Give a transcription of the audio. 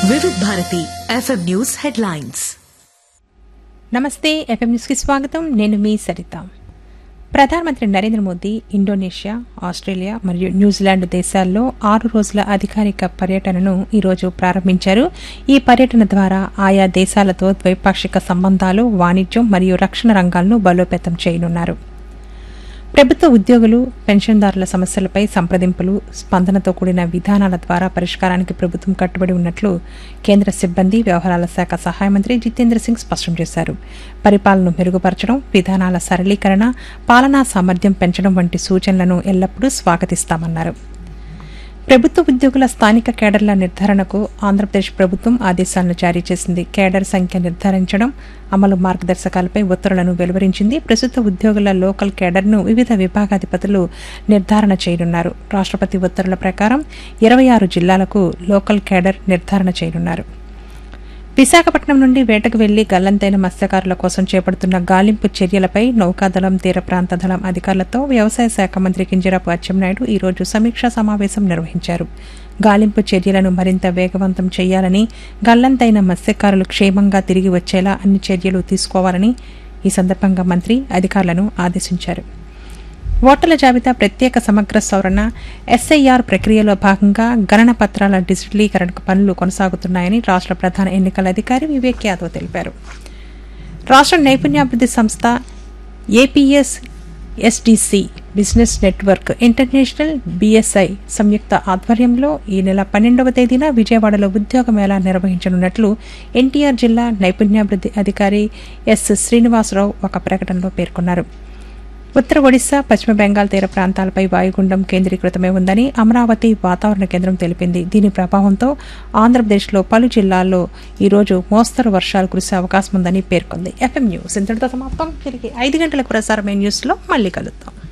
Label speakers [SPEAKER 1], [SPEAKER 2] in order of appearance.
[SPEAKER 1] వివిధ Bharati FM news headlines
[SPEAKER 2] నమస్తే FM న్యూస్కి స్వాగతం నేను మీ సరిత ప్రధానమంత్రి నరేంద్ర మోదీ ఇండోనేషియా ఆస్ట్రేలియా మరియు న్యూజిలాండ్ దేశాల్లో ఆరు రోజుల అధికారిక పర్యటనను ఈరోజు ప్రారంభించారు ఈ పర్యటన ద్వారా ఆయా దేశాలతో ద్వైపాక్షిక సంబంధాలు వాణిజ్యం మరియు రక్షణ రంగాలను బలోపేతం చేయనున్నారు ప్రభుత్వ ఉద్యోగులు పెన్షన్దారుల సమస్యలపై సంప్రదింపులు స్పందనతో కూడిన విధానాల ద్వారా పరిష్కారానికి ప్రభుత్వం కట్టుబడి ఉన్నట్లు కేంద్ర సిబ్బంది వ్యవహారాల శాఖ సహాయ మంత్రి జితేంద్ర సింగ్ స్పష్టం చేశారు పరిపాలనను మెరుగుపరచడం విధానాల సరళీకరణ పాలనా సామర్థ్యం పెంచడం వంటి సూచనలను ఎల్లప్పుడూ స్వాగతిస్తామన్నారు ప్రభుత్వ ఉద్యోగుల స్థానిక కేడర్ల నిర్ధారణకు ఆంధ్రప్రదేశ్ ప్రభుత్వం ఆదేశాలను జారీ చేసింది కేడర్ సంఖ్య నిర్ధారించడం అమలు మార్గదర్శకాలపై ఉత్తర్వులను వెలువరించింది ప్రస్తుత ఉద్యోగుల లోకల్ కేడర్ను వివిధ విభాగాధిపతులు నిర్ధారణ చేయనున్నారు రాష్ట్రపతి ఉత్తర్వుల ప్రకారం ఇరవై ఆరు జిల్లాలకు లోకల్ కేడర్ నిర్ధారణ చేయనున్నారు విశాఖపట్నం నుండి వేటకు వెళ్లి గల్లంతైన మత్స్యకారుల కోసం చేపడుతున్న గాలింపు చర్యలపై నౌకాదళం తీర ప్రాంత దళం అధికారులతో వ్యవసాయ శాఖ మంత్రి కింజరాపు అచ్చెన్నాయుడు ఈ రోజు సమీక్షా సమావేశం నిర్వహించారు గాలింపు చర్యలను మరింత వేగవంతం చేయాలని గల్లంతైన మత్స్యకారులు క్షేమంగా తిరిగి వచ్చేలా అన్ని చర్యలు తీసుకోవాలని ఈ సందర్భంగా మంత్రి అధికారులను ఆదేశించారు ఓటర్ల జాబితా ప్రత్యేక సమగ్ర సవరణ ఎస్ఐఆర్ ప్రక్రియలో భాగంగా గణన పత్రాల డిజిటలీకరణకు పనులు కొనసాగుతున్నాయని రాష్ట్ర ప్రధాన ఎన్నికల అధికారి వివేక్ యాదవ్ తెలిపారు రాష్ట్ర నైపుణ్యాభివృద్ధి సంస్థ APS SDC business network international BSI సంయుక్త ఆధ్వర్యంలో ఈ నెల పన్నెండవ తేదీన విజయవాడలో ఉద్యోగ మేళా నిర్వహించనున్నట్లు ఎన్టీఆర్ జిల్లా నైపుణ్యాభివృద్ధి అధికారి ఎస్ శ్రీనివాసరావు ఒక ప్రకటనలో పేర్కొన్నారు ఉత్తర ఒడిశా పశ్చిమ బెంగాల్ తీర ప్రాంతాలపై వాయుగుండం కేంద్రీకృతమై ఉందని అమరావతి వాతావరణ కేంద్రం తెలిపింది దీని ప్రభావంతో ఆంధ్రప్రదేశ్లో పలు జిల్లాల్లో ఈరోజు మోస్తరు వర్షాలు కురిసే అవకాశం ఉందని పేర్కొంది ఎఫ్ఎం న్యూస్ ఇంతటితో సమాప్తం తిరిగి ఐదు గంటలకు ప్రసారమైన న్యూస్లో మళ్ళీ కలుద్దాం